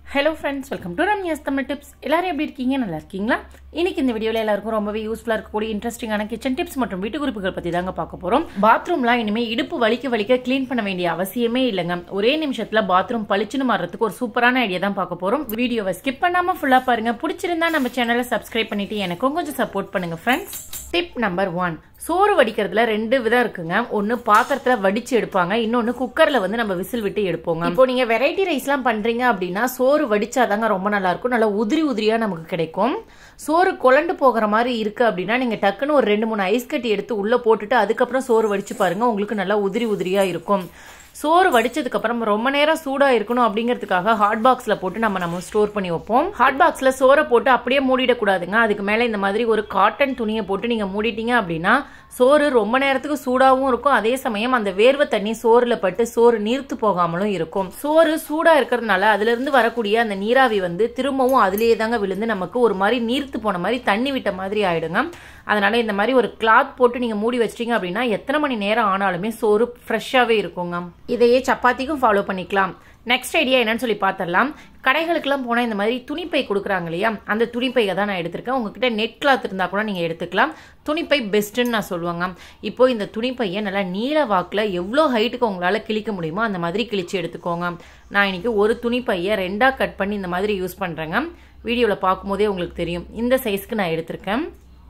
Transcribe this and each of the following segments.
hello friends welcome to Ramya's Tamil tips எல்லாரும் எப்படி இருக்கீங்க நல்லா இருக்கீங்களா இன்னைக்கு இந்த வீடியோவில் எல்லாருக்கும் ரொம்பவே யூஸ்ஃபுல்லாக இருக்கக்கூடிய இன்ட்ரெஸ்டிங்கான கிச்சன் டிப்ஸ் மற்றும் வீட்டு குறிப்புகள் பற்றி தாங்க பார்க்க போகிறோம் பாத்ரூம்லாம் இனிமேல் இடுப்பு வலிக்க வலிக்க க்ளீன் பண்ண வேண்டிய அவசியமே இல்லைங்க ஒரே நிமிஷத்தில் பாத்ரூம் பளிச்சுன்னு மாறுறதுக்கு ஒரு சூப்பரான ஐடியா தான் பார்க்க போகிறோம் வீடியோவை ஸ்கிப் பண்ணாமல் ஃபுல்லாக பாருங்க பிடிச்சிருந்தா நம்ம சேனலை சப்ஸ்கிரைப் பண்ணிட்டு எனக்கும் கொஞ்சம் சப்போர்ட் பண்ணுங்க ஃப்ரெண்ட்ஸ் டிப் நம்பர் ஒன் சோறு வடிக்கிறதுல ரெண்டு விதம் இருக்குங்க ஒன்னு பாத்திரத்துல வடிச்சு எடுப்பாங்க இன்னொன்னு குக்கர்ல வந்து நம்ம விசில் விட்டு எடுப்போங்க இப்போ நீங்க வெரைட்டி ரைஸ்லாம் பண்றீங்க அப்படின்னா சோறு வடிச்சாதாங்க ரொம்ப நல்லா இருக்கும் நல்லா உதிரி உதிரியா நமக்கு கிடைக்கும் சோறு குழண்டு போகிற மாதிரி இருக்கு அப்படின்னா நீங்க டக்குன்னு ஒரு ரெண்டு மூணு ஐஸ் கட்டி எடுத்து உள்ள போட்டுட்டு அதுக்கப்புறம் சோறு வடிச்சு பாருங்க உங்களுக்கு நல்லா உதிரி உதிரியா இருக்கும் சோறு வடிச்சதுக்கு அப்புறம் ரொம்ப நேரம் சூடா இருக்கணும் அப்படிங்கிறதுக்காக ஹாட் பாக்ஸ்ல போட்டு நம்ம நம்ம ஸ்டோர் பண்ணி வைப்போம் ஹாட் பாக்ஸ்ல சோறை போட்டு அப்படியே மூடிடக்கூடாதுங்க அதுக்கு மேல இந்த மாதிரி ஒரு காட்டன் துணியை போட்டு நீங்க மூடிட்டீங்க அப்படின்னா சோறு ரொம்ப நேரத்துக்கு சூடாவும் இருக்கும் அதே சமயம் அந்த வேர்வை தண்ணி சோறுல பட்டு சோறு நீர்த்து போகாமலும் இருக்கும் சோறு சூடா இருக்கிறதுனால அதுல இருந்து வரக்கூடிய அந்த நீராவி வந்து திரும்பவும் அதுலயே தாங்க விழுந்து நமக்கு ஒரு மாதிரி நீர்த்து போன மாதிரி தண்ணி விட்ட மாதிரி ஆயிடுங்க அதனால இந்த மாதிரி ஒரு கிளாத் போட்டு நீங்க மூடி வச்சிட்டீங்க அப்படின்னா எத்தனை மணி நேரம் ஆனாலுமே சோறு ஃப்ரெஷ்ஷாவே இருக்குங்க இதையே சப்பாத்திக்கும் ஃபாலோ பண்ணிக்கலாம் நெக்ஸ்ட் ஐடியா என்னன்னு சொல்லி பார்த்துடலாம் கடைகளுக்கெல்லாம் போனால் இந்த மாதிரி துணிப்பை கொடுக்குறாங்க இல்லையா அந்த துணிப்பையை தான் நான் எடுத்திருக்கேன் உங்ககிட்ட நெட் கிளாத் இருந்தால் கூட நீங்கள் எடுத்துக்கலாம் துணிப்பை பெஸ்ட்டுன்னு நான் சொல்லுவாங்க இப்போ இந்த துணிப்பையை நல்லா நீல வாக்கில் எவ்வளோ ஹைட்டுக்கு உங்களால் கிழிக்க முடியுமோ அந்த மாதிரி கிழிச்சு எடுத்துக்கோங்க நான் இன்னைக்கு ஒரு துணிப்பையை ரெண்டாக கட் பண்ணி இந்த மாதிரி யூஸ் பண்ணுறேங்க வீடியோவில் பார்க்கும்போதே உங்களுக்கு தெரியும் இந்த சைஸ்க்கு நான் எடுத்திருக்கேன்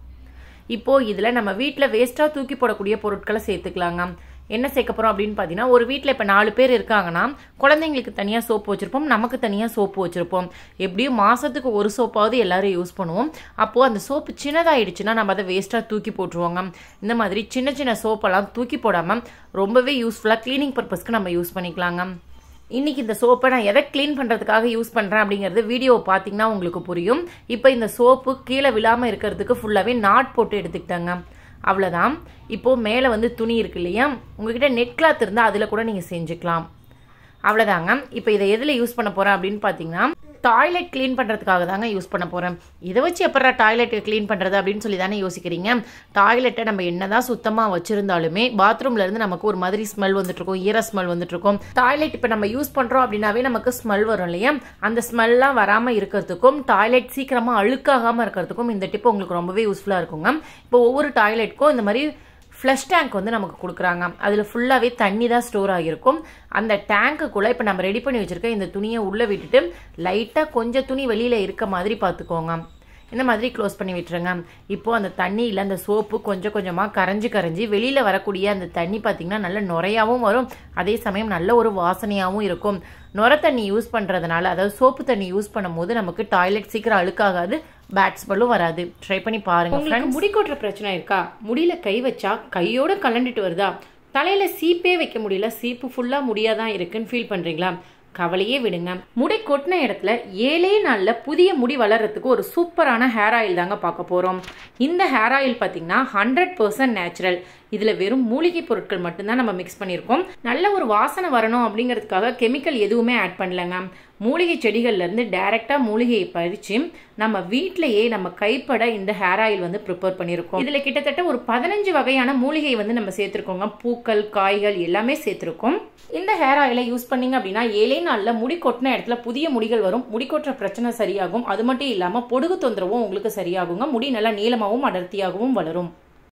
இப்போ இதில் நம்ம வீட்டில் வேஸ்ட்டாக தூக்கி போடக்கூடிய பொருட்களை சேர்த்துக்கலாங்க என்ன சேர்க்க போகிறோம் அப்படின்னு பார்த்தீங்கன்னா ஒரு வீட்டில் இப்போ நாலு பேர் இருக்காங்கன்னா குழந்தைங்களுக்கு தனியாக சோப்பு வச்சுருப்போம் நமக்கு தனியாக சோப்பு வச்சுருப்போம் எப்படியும் மாதத்துக்கு ஒரு சோப்பாவது எல்லாரும் யூஸ் பண்ணுவோம் அப்போது அந்த சோப்பு சின்னதாகிடுச்சுன்னா நம்ம அதை வேஸ்ட்டாக தூக்கி போட்டுருவோங்க இந்த மாதிரி சின்ன சின்ன சோப்பெல்லாம் தூக்கி போடாமல் ரொம்பவே யூஸ்ஃபுல்லாக க்ளீனிங் பர்பஸ்க்கு நம்ம யூஸ் பண்ணிக்கலாங்க இன்னைக்கு இந்த சோப்பை நான் எதை க்ளீன் பண்ணுறதுக்காக யூஸ் பண்ணுறேன் அப்படிங்கிறது வீடியோவை பார்த்தீங்கன்னா உங்களுக்கு புரியும் இப்போ இந்த சோப்பு கீழே விழாமல் இருக்கிறதுக்கு ஃபுல்லாகவே நாட் போட்டு எடுத்துக்கிட்டாங்க அவ்வளோதான் இப்போது மேலே வந்து துணி இருக்கு இல்லையா உங்ககிட்ட நெட் கிளாத் இருந்தால் அதில் கூட நீங்கள் செஞ்சுக்கலாம் அவ்வளோதாங்க இப்போ இதை எதில் யூஸ் பண்ண போகிறேன் அப்படின்னு பார்த்தீங்கன்னா டாய்லெட் க்ளீன் பண்ணுறதுக்காக தாங்க யூஸ் பண்ண போகிறேன் இதை வச்சு எப்படா டாய்லெட்டை க்ளீன் பண்ணுறது அப்படின்னு சொல்லி தானே யோசிக்கிறீங்க டாய்லெட்டை நம்ம என்னதான் சுத்தமாக வச்சுருந்தாலுமே பாத்ரூம்லேருந்து நமக்கு ஒரு மாதிரி ஸ்மெல் வந்துட்டுருக்கும் ஈர ஸ்மெல் வந்துட்டுருக்கும் டாய்லெட் இப்போ நம்ம யூஸ் பண்ணுறோம் அப்படின்னாவே நமக்கு ஸ்மெல் வரும் இல்லையா அந்த ஸ்மெல்லாம் வராமல் இருக்கிறதுக்கும் டாய்லெட் சீக்கிரமாக அழுக்காகாமல் இருக்கிறதுக்கும் இந்த டிப் உங்களுக்கு ரொம்பவே யூஸ்ஃபுல்லாக இருக்குங்க இப்போ ஒவ்வொரு டாய்லெட்டுக்கும் இந்த மாதிரி ஃப்ளஷ் டேங்க் வந்து நமக்கு கொடுக்குறாங்க அதில் ஃபுல்லாகவே தண்ணி தான் ஸ்டோர் ஆகிருக்கும் அந்த டேங்க்குள்ளே இப்போ நம்ம ரெடி பண்ணி வச்சுருக்க இந்த துணியை உள்ளே விட்டுட்டு லைட்டாக கொஞ்சம் துணி வெளியில் இருக்க மாதிரி பார்த்துக்கோங்க இந்த மாதிரி க்ளோஸ் பண்ணி விட்டுருங்க இப்போது அந்த தண்ணியில் அந்த சோப்பு கொஞ்சம் கொஞ்சமாக கரைஞ்சி கரைஞ்சி வெளியில் வரக்கூடிய அந்த தண்ணி பார்த்திங்கன்னா நல்ல நுரையாகவும் வரும் அதே சமயம் நல்ல ஒரு வாசனையாகவும் இருக்கும் நுர தண்ணி யூஸ் பண்ணுறதுனால அதாவது சோப்பு தண்ணி யூஸ் பண்ணும்போது நமக்கு டாய்லெட் சீக்கிரம் அழுக்காகாது பேட் ஸ்மெல்லும் வராது ட்ரை பண்ணி பாருங்க உங்களுக்கு முடி கொட்டுற பிரச்சனை இருக்கா முடியல கை வச்சா கையோட கலண்டுட்டு வருதா தலையில சீப்பே வைக்க முடியல சீப்பு ஃபுல்லா முடியாதான் இருக்குன்னு ஃபீல் பண்றீங்களா கவலையே விடுங்க முடி கொட்டின இடத்துல ஏழே நாள்ல புதிய முடி வளர்றதுக்கு ஒரு சூப்பரான ஹேர் ஆயில் தாங்க பார்க்க போறோம் இந்த ஹேர் ஆயில் பார்த்தீங்கன்னா ஹண்ட்ரட் பர்சன்ட் நேச்சுரல் இதுல வெறும் மூலிகை பொருட்கள் மட்டும்தான் நம்ம மிக்ஸ் பண்ணியிருக்கோம் நல்ல ஒரு வாசனை வரணும் அப்படிங்கிறதுக்காக கெமிக்கல் எதுவுமே ஆட் பண்ணலங்க மூலிகை செடிகள்ல இருந்து டைரக்டா மூலிகையை பறிச்சு நம்ம வீட்டிலேயே நம்ம கைப்பட இந்த ஹேர் ஆயில் வந்து ப்ரிப்பேர் பண்ணியிருக்கோம் இதுல கிட்டத்தட்ட ஒரு பதினஞ்சு வகையான மூலிகை வந்து நம்ம சேர்த்திருக்கோங்க பூக்கள் காய்கள் எல்லாமே சேர்த்திருக்கோம் இந்த ஹேர் ஆயிலை யூஸ் பண்ணீங்க அப்படின்னா ஏழே நாள்ல முடி கொட்டின இடத்துல புதிய முடிகள் வரும் முடி கொட்டுற பிரச்சனை சரியாகும் அது மட்டும் இல்லாம பொடுகு தொந்தரவும் உங்களுக்கு சரியாகுங்க முடி நல்லா நீளமாகவும் அடர்த்தியாகவும் வளரும்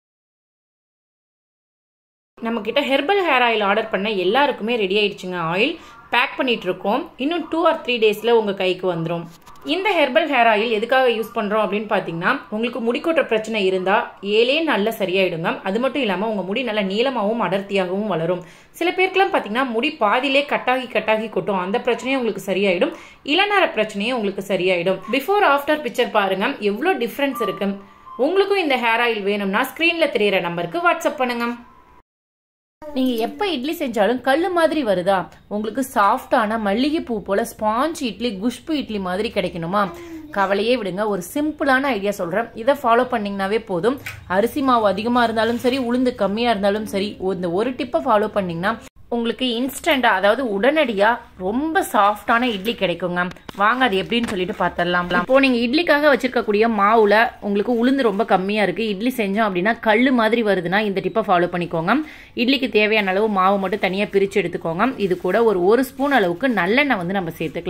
நம்ம கிட்ட ஹெர்பல் ஹேர் ஆயில் ஆர்டர் பண்ண எல்லாருக்குமே ரெடி ஆயிடுச்சுங்க ஆயில் பேக் பண்ணிட்டு இருக்கோம் இன்னும் டூ ஆர் த்ரீ டேஸ்ல உங்க கைக்கு வந்துடும் இந்த ஹெர்பல் ஹேர் ஆயில் எதுக்காக யூஸ் பண்றோம் அப்படின்னு பாத்தீங்கன்னா உங்களுக்கு முடி கொட்டுற பிரச்சனை இருந்தா ஏழே நாள்ல சரியாயிடுங்க அது மட்டும் இல்லாம உங்க முடி நல்லா நீளமாகவும் அடர்த்தியாகவும் வளரும் சில பேருக்குலாம் பாத்தீங்கன்னா முடி பாதியிலே கட்டாகி கட்டாகி கொட்டும் அந்த பிரச்சனையும் உங்களுக்கு சரியாயிடும் இளநர பிரச்சனையும் உங்களுக்கு சரியாயிடும் பிஃபோர் ஆஃப்டர் பிக்சர் பாருங்க எவ்வளோ டிஃப்ரென்ஸ் இருக்கு உங்களுக்கும் இந்த ஹேர் ஆயில் வேணும்னா ஸ்கிரீன்ல தெரியற நம்பருக்கு வாட்ஸ்அப் பண்ணுங்க நீங்க எப்ப இட்லி செஞ்சாலும் கல்லு மாதிரி வருதா உங்களுக்கு சாஃப்டான மல்லிகை பூ போல ஸ்பாஞ்ச் இட்லி குஷ்பு இட்லி மாதிரி கிடைக்கணுமா கவலையே விடுங்க ஒரு சிம்பிளான ஐடியா சொல்றேன் இதை ஃபாலோ பண்ணீங்கன்னாவே போதும் அரிசி மாவு அதிகமா இருந்தாலும் சரி உளுந்து கம்மியா இருந்தாலும் சரி இந்த ஒரு டிப்பை ஃபாலோ பண்ணீங்கன்னா உங்களுக்கு இன்ஸ்டண்டா அதாவது உடனடியா ரொம்ப சாஃப்டான இட்லி கிடைக்குங்க வாங்க அது எப்படின்னு சொல்லிட்டு பார்த்துடலாம் இப்போ நீங்க இட்லிக்காக வச்சிருக்கக்கூடிய மாவுல உங்களுக்கு உளுந்து ரொம்ப கம்மியா இருக்கு இட்லி செஞ்சோம் அப்படின்னா கல்லு மாதிரி வருதுன்னா இந்த டிப்பை ஃபாலோ பண்ணிக்கோங்க இட்லிக்கு தேவையான அளவு மாவு மட்டும் தனியா பிரிச்சு எடுத்துக்கோங்க இது கூட ஒரு ஒரு ஸ்பூன் அளவுக்கு நல்லெண்ணெய் வந்து நம்ம சேர்த்துக்கலாம்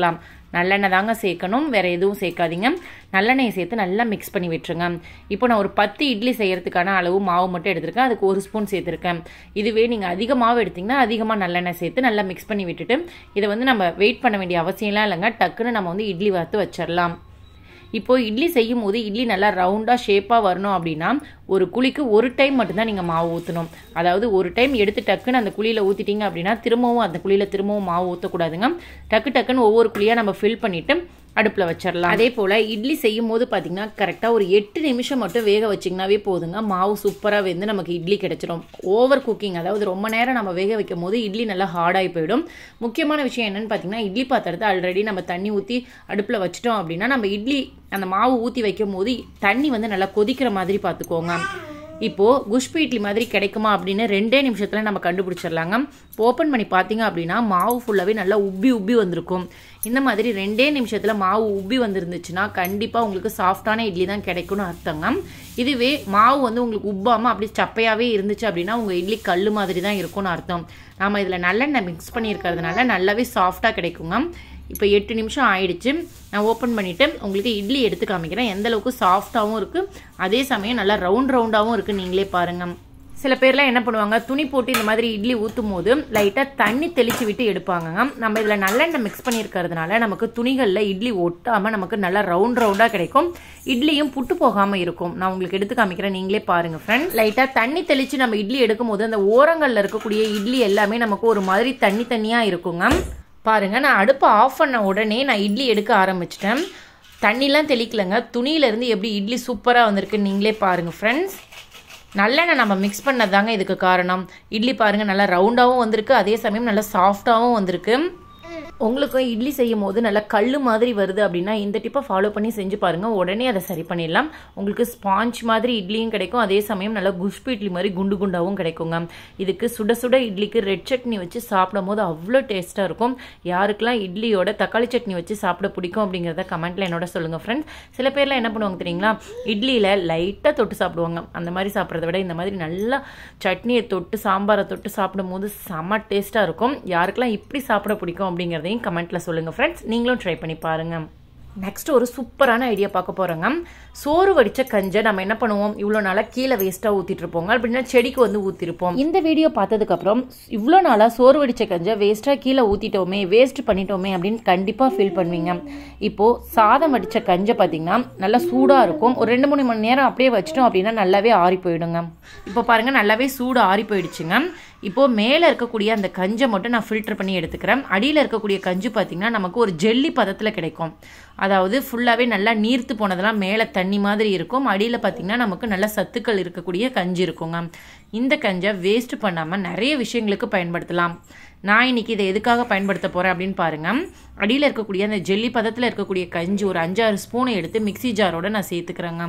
நல்லெண்ணெய் தாங்க சேர்க்கணும் வேறு எதுவும் சேர்க்காதீங்க நல்லெண்ணெயை சேர்த்து நல்லா மிக்ஸ் பண்ணி விட்டுருங்க இப்போ நான் ஒரு பத்து இட்லி செய்யறதுக்கான அளவு மாவு மட்டும் எடுத்திருக்கேன் அதுக்கு ஒரு ஸ்பூன் சேர்த்துருக்கேன் இதுவே நீங்கள் அதிக மாவு எடுத்திங்கன்னா அதிகமாக நல்லெண்ணெய் சேர்த்து நல்லா மிக்ஸ் பண்ணி விட்டுட்டு இதை வந்து நம்ம வெயிட் பண்ண வேண்டிய அவசியம்லாம் இல்லைங்க டக்குன்னு நம்ம வந்து இட்லி வறுத்து வச்சிடலாம் இப்போ இட்லி செய்யும் போது இட்லி நல்லா ரவுண்டாக ஷேப்பாக வரணும் அப்படின்னா ஒரு குழிக்கு ஒரு டைம் மட்டும்தான் நீங்கள் மாவு ஊற்றணும் அதாவது ஒரு டைம் எடுத்து டக்குன்னு அந்த குழியில் ஊற்றிட்டீங்க அப்படின்னா திரும்பவும் அந்த குழியில் திரும்பவும் மாவு ஊற்றக்கூடாதுங்க டக்கு டக்குன்னு ஒவ்வொரு குழியாக நம்ம ஃபில் பண்ணிவிட்டு அடுப்பில் வச்சிடலாம் அதே போல் இட்லி செய்யும் போது பார்த்தீங்கன்னா கரெக்டாக ஒரு எட்டு நிமிஷம் மட்டும் வேக வச்சிங்கனாவே போதுங்க மாவு சூப்பராக வெந்து நமக்கு இட்லி கிடைச்சிரும் ஓவர் குக்கிங் அதாவது ரொம்ப நேரம் நம்ம வேக வைக்கும் போது இட்லி நல்லா ஹார்டாகி போயிடும் முக்கியமான விஷயம் என்னன்னு பார்த்தீங்கன்னா இட்லி பாத்திரத்தை ஆல்ரெடி நம்ம தண்ணி ஊற்றி அடுப்பில் வச்சிட்டோம் அப்படின்னா நம்ம இட்லி அந்த மாவு ஊற்றி வைக்கும் போது தண்ணி வந்து நல்லா கொதிக்கிற மாதிரி பார்த்துக்கோங்க இப்போது குஷ்பு இட்லி மாதிரி கிடைக்குமா அப்படின்னு ரெண்டே நிமிஷத்தில் நம்ம கண்டுபிடிச்சிடலாங்க ஓப்பன் பண்ணி பார்த்தீங்க அப்படின்னா மாவு ஃபுல்லாகவே நல்லா உப்பி உப்பி வந்திருக்கும் இந்த மாதிரி ரெண்டே நிமிஷத்தில் மாவு உப்பி வந்துருந்துச்சுன்னா கண்டிப்பாக உங்களுக்கு சாஃப்டான இட்லி தான் கிடைக்கும்னு அர்த்தங்க இதுவே மாவு வந்து உங்களுக்கு உப்பாமல் அப்படி சப்பையாகவே இருந்துச்சு அப்படின்னா உங்கள் இட்லி கல் மாதிரி தான் இருக்கும்னு அர்த்தம் நாம் இதில் நல்லெண்ணெய் மிக்ஸ் பண்ணியிருக்கிறதுனால நல்லாவே சாஃப்டாக கிடைக்குங்க இப்போ எட்டு நிமிஷம் ஆயிடுச்சு நான் ஓப்பன் பண்ணிவிட்டு உங்களுக்கு இட்லி எடுத்து காமிக்கிறேன் எந்த அளவுக்கு சாஃப்டாகவும் இருக்குது அதே சமயம் நல்லா ரவுண்ட் ரவுண்டாகவும் இருக்குது நீங்களே பாருங்கள் சில பேர்லாம் என்ன பண்ணுவாங்க துணி போட்டு இந்த மாதிரி இட்லி ஊற்றும் போது லைட்டாக தண்ணி தெளித்து விட்டு எடுப்பாங்க நம்ம இதில் நல்லெண்ணெய் மிக்ஸ் பண்ணியிருக்கிறதுனால நமக்கு துணிகளில் இட்லி ஒட்டாமல் நமக்கு நல்லா ரவுண்ட் ரவுண்டாக கிடைக்கும் இட்லியும் புட்டு போகாமல் இருக்கும் நான் உங்களுக்கு எடுத்து காமிக்கிறேன் நீங்களே பாருங்கள் ஃப்ரெண்ட் லைட்டாக தண்ணி தெளித்து நம்ம இட்லி எடுக்கும் போது அந்த ஓரங்களில் இருக்கக்கூடிய இட்லி எல்லாமே நமக்கு ஒரு மாதிரி தண்ணி தண்ணியாக இருக்குங்க பாருங்க நான் அடுப்பை ஆஃப் பண்ண உடனே நான் இட்லி எடுக்க ஆரம்பிச்சிட்டேன் தண்ணிலாம் தெளிக்கலைங்க துணியிலேருந்து எப்படி இட்லி சூப்பராக வந்திருக்குன்னு நீங்களே பாருங்கள் ஃப்ரெண்ட்ஸ் நல்லெண்ணெய் நம்ம மிக்ஸ் பண்ணது தாங்க இதுக்கு காரணம் இட்லி பாருங்கள் நல்லா ரவுண்டாகவும் வந்திருக்கு அதே சமயம் நல்லா சாஃப்டாகவும் வந்திருக்கு உங்களுக்கும் இட்லி செய்யும் போது நல்லா கல் மாதிரி வருது அப்படின்னா இந்த டிப்பை ஃபாலோ பண்ணி செஞ்சு பாருங்கள் உடனே அதை சரி பண்ணிடலாம் உங்களுக்கு ஸ்பாஞ்ச் மாதிரி இட்லியும் கிடைக்கும் அதே சமயம் நல்லா குஷ்பு இட்லி மாதிரி குண்டு குண்டாகவும் கிடைக்குங்க இதுக்கு சுட சுட இட்லிக்கு ரெட் சட்னி வச்சு சாப்பிடும் போது அவ்வளோ டேஸ்ட்டாக இருக்கும் யாருக்கெல்லாம் இட்லியோட தக்காளி சட்னி வச்சு சாப்பிட பிடிக்கும் அப்படிங்கிறத கமெண்ட்டில் என்னோட சொல்லுங்கள் ஃப்ரெண்ட்ஸ் சில பேர்லாம் என்ன பண்ணுவாங்க தெரியுங்களா இட்லியில் லைட்டாக தொட்டு சாப்பிடுவாங்க அந்த மாதிரி சாப்பிட்றத விட இந்த மாதிரி நல்லா சட்னியை தொட்டு சாம்பாரை தொட்டு சாப்பிடும்போது செம்ம டேஸ்ட்டாக இருக்கும் யாருக்கெல்லாம் இப்படி சாப்பிட பிடிக்கும் அப்படிங்கிறதையும் கமெண்ட்டில் சொல்லுங்கள் ஃப்ரெண்ட்ஸ் நீங்களும் ட்ரை பண்ணி பாருங்கள் நெக்ஸ்ட் ஒரு சூப்பரான ஐடியா பார்க்க போகிறோங்க சோறு வடித்த கஞ்சை நம்ம என்ன பண்ணுவோம் இவ்வளோ நாளாக கீழே வேஸ்ட்டாக ஊற்றிட்டு இருப்போங்க அப்படின்னா செடிக்கு வந்து ஊற்றிருப்போம் இந்த வீடியோ பார்த்ததுக்கப்புறம் இவ்வளோ நாளாக சோறு வடித்த கஞ்சை வேஸ்ட்டாக கீழே ஊற்றிட்டோமே வேஸ்ட் பண்ணிட்டோமே அப்படின்னு கண்டிப்பாக ஃபீல் பண்ணுவீங்க இப்போது சாதம் வடித்த கஞ்சை பார்த்தீங்கன்னா நல்லா சூடாக இருக்கும் ஒரு ரெண்டு மூணு மணி நேரம் அப்படியே வச்சிட்டோம் அப்படின்னா நல்லாவே ஆறி போயிடுங்க இப்போ பாருங்கள் நல்லாவே சூடு ஆறி போயிடுச்சுங்க இப்போது மேலே இருக்கக்கூடிய அந்த கஞ்சை மட்டும் நான் ஃபில்டர் பண்ணி எடுத்துக்கிறேன் அடியில் இருக்கக்கூடிய கஞ்சு பார்த்திங்கன்னா நமக்கு ஒரு ஜெல்லி பதத்தில் கிடைக்கும் அதாவது ஃபுல்லாகவே நல்லா நீர்த்து போனதெல்லாம் மேலே தண்ணி மாதிரி இருக்கும் அடியில் பார்த்திங்கன்னா நமக்கு நல்ல சத்துக்கள் இருக்கக்கூடிய கஞ்சி இருக்குங்க இந்த கஞ்சை வேஸ்ட் பண்ணாமல் நிறைய விஷயங்களுக்கு பயன்படுத்தலாம் நான் இன்னைக்கு இதை எதுக்காக பயன்படுத்த போகிறேன் அப்படின்னு பாருங்கள் அடியில் இருக்கக்கூடிய அந்த ஜெல்லி பதத்தில் இருக்கக்கூடிய கஞ்சி ஒரு அஞ்சாறு ஸ்பூனை எடுத்து மிக்சி ஜாரோட நான் சேர்த்துக்கிறேங்க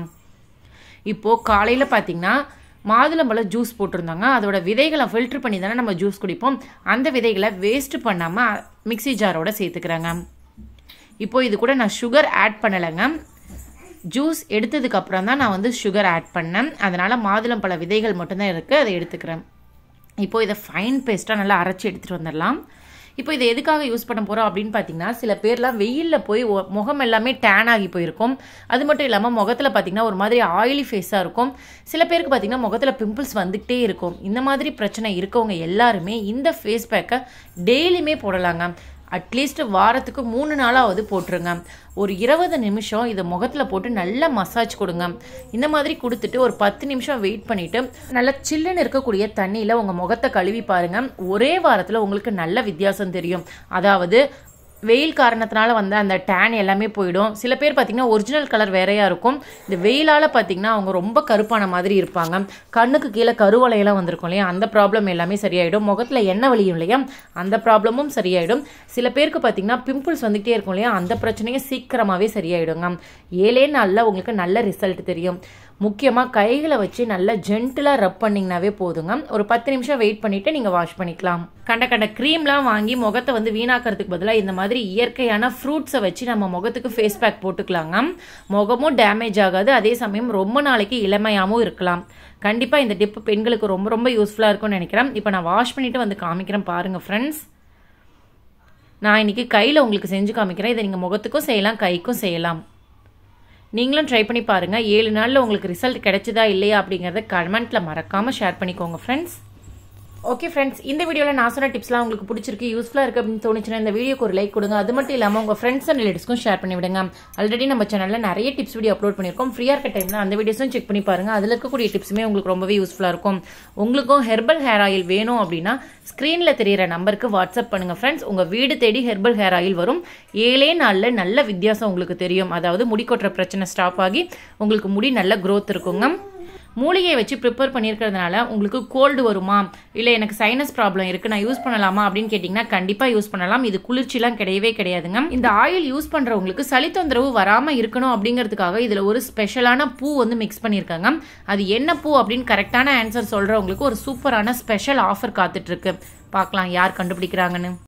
இப்போது காலையில் பார்த்திங்கன்னா மாதுளம்பழம் ஜூஸ் போட்டிருந்தாங்க அதோட விதைகளை ஃபில்டர் பண்ணி தானே நம்ம ஜூஸ் குடிப்போம் அந்த விதைகளை வேஸ்ட் பண்ணாமல் மிக்சி ஜாரோட சேர்த்துக்கிறாங்க இப்போது இது கூட நான் சுகர் ஆட் பண்ணலைங்க ஜூஸ் எடுத்ததுக்கு அப்புறம் தான் நான் வந்து சுகர் ஆட் பண்ணேன் அதனால் மாதுளம்பழ விதைகள் மட்டும்தான் இருக்குது அதை எடுத்துக்கிறேன் இப்போது இதை ஃபைன் பேஸ்ட்டாக நல்லா அரைச்சி எடுத்துகிட்டு வந்துடலாம் இப்போ இதை எதுக்காக யூஸ் பண்ண போகிறோம் அப்படின்னு பார்த்தீங்கன்னா சில பேர்லாம் வெயிலில் போய் ஒ- முகம் எல்லாமே டேன் ஆகி போயிருக்கும் அது மட்டும் இல்லாமல் முகத்தில் பார்த்தீங்கன்னா ஒரு மாதிரி ஆயிலி ஃபேஸாக இருக்கும் சில பேருக்கு பார்த்தீங்கன்னா முகத்தில் பிம்பிள்ஸ் வந்துக்கிட்டே இருக்கும் இந்த மாதிரி பிரச்சனை இருக்கவங்க எல்லாருமே இந்த ஃபேஸ் பேக்கை டெய்லியுமே போடலாங்க அட்லீஸ்ட் வாரத்துக்கு மூணு நாளாவது போட்டுருங்க ஒரு இருபது நிமிஷம் இதை முகத்தில் போட்டு நல்லா மசாஜ் கொடுங்க இந்த மாதிரி கொடுத்துட்டு ஒரு பத்து நிமிஷம் வெயிட் பண்ணிட்டு நல்லா சில்லுன்னு இருக்கக்கூடிய தண்ணியில் உங்கள் முகத்தை கழுவி பாருங்க ஒரே வாரத்தில் உங்களுக்கு நல்ல வித்தியாசம் தெரியும் அதாவது வெயில் காரணத்தினால வந்து அந்த டேன் எல்லாமே போயிடும் சில பேர் பார்த்தீங்கன்னா ஒரிஜினல் கலர் வேறையாக இருக்கும் இந்த வெயிலால் பார்த்தீங்கன்னா அவங்க ரொம்ப கருப்பான மாதிரி இருப்பாங்க கண்ணுக்கு கீழே கருவளையெல்லாம் வந்திருக்கும் இல்லையா அந்த ப்ராப்ளம் எல்லாமே சரியாயிடும் முகத்தில் எண்ணெய் வலியும் இல்லையா அந்த ப்ராப்ளமும் சரியாயிடும் சில பேருக்கு பார்த்தீங்கன்னா பிம்பிள்ஸ் வந்துகிட்டே இருக்கும் இல்லையா அந்த பிரச்சனையும் சீக்கிரமாகவே சரியாயிடுங்க ஏழே நாளில் உங்களுக்கு நல்ல ரிசல்ட் தெரியும் முக்கியமாக கைகளை வச்சு நல்லா ஜென்டிலாக ரப் பண்ணிங்கனாவே போதுங்க ஒரு பத்து நிமிஷம் வெயிட் பண்ணிவிட்டு நீங்கள் வாஷ் பண்ணிக்கலாம் கண்ட கண்ட க்ரீம்லாம் வாங்கி முகத்தை வந்து வீணாக்கிறதுக்கு பதிலாக இந்த மாதிரி இயற்கையான ஃப்ரூட்ஸை வச்சு நம்ம முகத்துக்கு ஃபேஸ் பேக் போட்டுக்கலாங்க முகமும் டேமேஜ் ஆகாது அதே சமயம் ரொம்ப நாளைக்கு இளமையாகவும் இருக்கலாம் கண்டிப்பாக இந்த டிப்பு பெண்களுக்கு ரொம்ப ரொம்ப யூஸ்ஃபுல்லாக இருக்கும்னு நினைக்கிறேன் இப்போ நான் வாஷ் பண்ணிவிட்டு வந்து காமிக்கிறேன் பாருங்கள் ஃப்ரெண்ட்ஸ் நான் இன்னைக்கு கையில் உங்களுக்கு செஞ்சு காமிக்கிறேன் இதை நீங்கள் முகத்துக்கும் செய்யலாம் கைக்கும் செய்யலாம் நீங்களும் ட்ரை பண்ணி பாருங்கள் ஏழு நாளில் உங்களுக்கு ரிசல்ட் கிடைச்சதா இல்லையா அப்படிங்கிறத கமெண்ட்டில் மறக்காமல் ஷேர் பண்ணிக்கோங்க ஃப்ரெண்ட்ஸ் ஓகே ஃப்ரெண்ட்ஸ் இந்த வீடியோவில் நான் சொன்ன டிப்ஸ்லாம் உங்களுக்கு பிடிச்சிருக்கு யூஸ்ஃபுல்லாக இருக்குது அப்படின்னு தோணுச்சுன்னா இந்த வீடியோக்கு ஒரு லைக் கொடுங்க அது மட்டும் இல்லாமல் உங்கள் ஃப்ரெண்ட்ஸ் அண்ட் ரிலேட்டிவ்ஸ்க்கும் ஷேர் பண்ணி விடுங்க ஆல்ரெடி நம்ம சேனலில் நிறைய டிப்ஸ் வீடியோ அப்லோட் பண்ணியிருக்கோம் ஃப்ரீயாக இருக்க டைமில் அந்த வீடியோஸும் செக் பண்ணி பாருங்கள் அதில் இருக்கக்கூடிய டிப்ஸுமே உங்களுக்கு ரொம்பவே யூஸ்ஃபுல்லாக இருக்கும் உங்களுக்கும் ஹெர்பல் ஹேர் ஆயில் வேணும் அப்படின்னா ஸ்க்ரீனில் தெரியிற நம்பருக்கு வாட்ஸ்அப் பண்ணுங்கள் ஃப்ரெண்ட்ஸ் உங்கள் வீடு தேடி ஹெர்பல் ஹேர் ஆயில் வரும் ஏழே நாளில் நல்ல வித்தியாசம் உங்களுக்கு தெரியும் அதாவது முடி கொட்டுற பிரச்சனை ஸ்டாப் ஆகி உங்களுக்கு முடி நல்ல க்ரோத் இருக்குங்க மூலிகையை வச்சு ப்ரிப்பேர் பண்ணியிருக்கிறதுனால உங்களுக்கு கோல்டு வருமா இல்லை எனக்கு சைனஸ் ப்ராப்ளம் இருக்குது நான் யூஸ் பண்ணலாமா அப்படின்னு கேட்டிங்கன்னா கண்டிப்பாக யூஸ் பண்ணலாம் இது குளிர்ச்சிலாம் கிடையவே கிடையாதுங்க இந்த ஆயில் யூஸ் பண்ணுறவங்களுக்கு சளி தொந்தரவு வராமல் இருக்கணும் அப்படிங்கிறதுக்காக இதில் ஒரு ஸ்பெஷலான பூ வந்து மிக்ஸ் பண்ணியிருக்காங்க அது என்ன பூ அப்படின்னு கரெக்டான ஆன்சர் சொல்கிறவங்களுக்கு ஒரு சூப்பரான ஸ்பெஷல் ஆஃபர் காத்துட்ருக்கு பார்க்கலாம் யார் கண்டுபிடிக்கிறாங்கன்னு